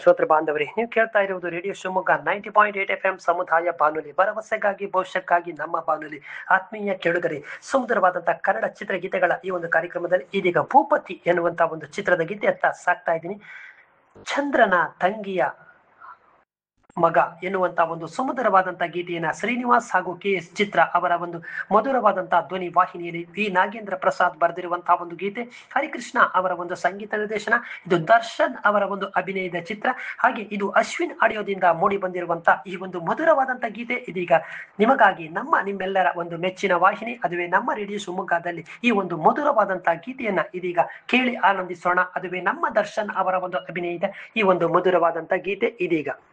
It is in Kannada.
ಶ್ರೋತೃ ಬಾಂಧವರೇ ನೀವು ಕೇಳ್ತಾ ಇರುವುದು radio Shivamogga ninety point eight F M ಸಮುದಾಯ ಬಾನುಲಿ ಭರವಸೆಗಾಗಿ ಭವಿಷ್ಯಕ್ಕಾಗಿ ನಮ್ಮ ಬಾನುಲಿ ಆತ್ಮೀಯ ಕೇಳುಗರೆ ಸುಂದರವಾದಂತಹ ಕನ್ನಡ ಚಿತ್ರಗೀತೆಗಳ ಈ ಒಂದು ಕಾರ್ಯಕ್ರಮದಲ್ಲಿ ಇದೀಗ ಭೂಪತಿ ಎನ್ನುವಂತ ಒಂದು ಚಿತ್ರದ ಗೀತೆ ಅಂತ ಸಾಕ್ತಾ ಇದ್ದೀನಿ ಚಂದ್ರನ ತಂಗಿಯ ಮಗ ಎನ್ನುವಂತ ಒಂದು ಸುಮಧುರವಾದಂತಹ ಗೀತೆಯನ್ನ ಶ್ರೀನಿವಾಸ್ ಹಾಗೂ ಕೆ ಎಸ್ ಚಿತ್ರ ಅವರ ಒಂದು ಮಧುರವಾದಂತಹ ಧ್ವನಿ ವಾಹಿನಿಯಲ್ಲಿ ವಿ ನಾಗೇಂದ್ರ ಪ್ರಸಾದ್ ಬರೆದಿರುವಂತಹ ಒಂದು ಗೀತೆ ಹರಿಕೃಷ್ಣ ಅವರ ಒಂದು ಸಂಗೀತ ನಿರ್ದೇಶನ ಇದು ದರ್ಶನ್ ಅವರ ಒಂದು ಅಭಿನಯದ ಚಿತ್ರ ಹಾಗೆ ಇದು ಅಶ್ವಿನ್ ಆಡಿಯೋದಿಂದ ಮೂಡಿ ಬಂದಿರುವಂತಹ ಈ ಒಂದು ಮಧುರವಾದಂತಹ ಗೀತೆ ಇದೀಗ ನಿಮಗಾಗಿ ನಮ್ಮ ನಿಮ್ಮೆಲ್ಲರ ಒಂದು ಮೆಚ್ಚಿನ ವಾಹಿನಿ ಅದುವೇ ನಮ್ಮ ರೇಡಿಯೋ ಶಿವಮೊಗ್ಗದಲ್ಲಿ ಈ ಒಂದು ಮಧುರವಾದಂತಹ ಗೀತೆಯನ್ನ ಇದೀಗ ಕೇಳಿ ಆನಂದಿಸೋಣ ಅದುವೇ ನಮ್ಮ ದರ್ಶನ್ ಅವರ ಒಂದು ಅಭಿನಯದ ಈ ಒಂದು ಮಧುರವಾದಂತಹ ಗೀತೆ ಇದೀಗ